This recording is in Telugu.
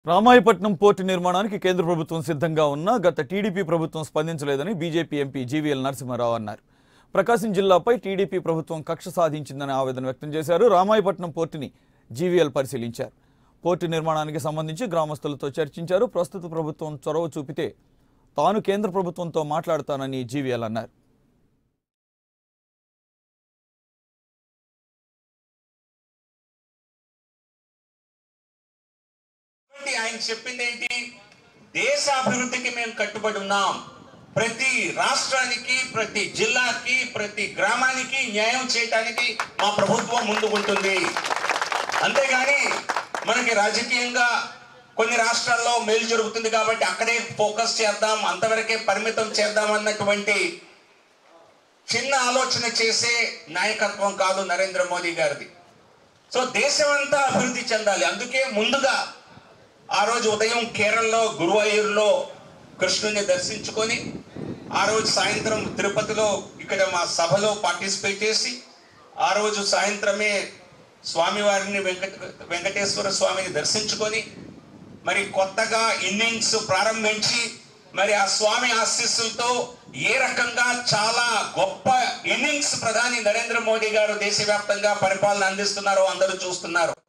రామాయపట్నం పోర్టు నిర్మాణానికి కేంద్ర ప్రభుత్వం సిద్ధంగా ఉన్నా గత టీడీపీ ప్రభుత్వం స్పందించలేదని బీజేపీ ఎంపీ జీవీఎల్ నరసింహారావు అన్నారు ప్రకాశం జిల్లాపై టీడీపీ ప్రభుత్వం కక్ష సాధించిందని ఆవేదన వ్యక్తం చేశారు రామాయపట్నం పోర్టుని జీవీఎల్ పరిశీలించారు పోర్టు నిర్మాణానికి సంబంధించి గ్రామస్తులతో చర్చించారు ప్రస్తుత ప్రభుత్వం చొరవ చూపితే తాను కేంద్ర ప్రభుత్వంతో మాట్లాడతానని జీవీఎల్ అన్నారు కాబట్టి ఆయన చెప్పింది ఏంటి దేశ అభివృద్ధికి మేము కట్టుబడి ఉన్నాం ప్రతి రాష్ట్రానికి ప్రతి జిల్లాకి ప్రతి గ్రామానికి న్యాయం చేయడానికి మా ప్రభుత్వం ముందు ఉంటుంది అంతేగాని మనకి రాజకీయంగా కొన్ని రాష్ట్రాల్లో మేలు జరుగుతుంది కాబట్టి అక్కడే ఫోకస్ చేద్దాం అంతవరకే పరిమితం చేద్దాం అన్నటువంటి చిన్న ఆలోచన చేసే నాయకత్వం కాదు నరేంద్ర మోదీ గారిది సో దేశమంతా అభివృద్ధి చెందాలి అందుకే ముందుగా ఆ రోజు ఉదయం కేరళలో గురువాయూరులో కృష్ణుని దర్శించుకొని ఆ రోజు సాయంత్రం తిరుపతిలో ఇక్కడ మా సభలో పార్టిసిపేట్ చేసి ఆ రోజు సాయంత్రమే స్వామివారిని వెంకట వెంకటేశ్వర స్వామిని దర్శించుకొని మరి కొత్తగా ఇన్నింగ్స్ ప్రారంభించి మరి ఆ స్వామి ఆశీస్సులతో ఏ రకంగా చాలా గొప్ప ఇన్నింగ్స్ ప్రధాని నరేంద్ర మోడీ గారు దేశవ్యాప్తంగా పరిపాలన అందిస్తున్నారో అందరూ చూస్తున్నారు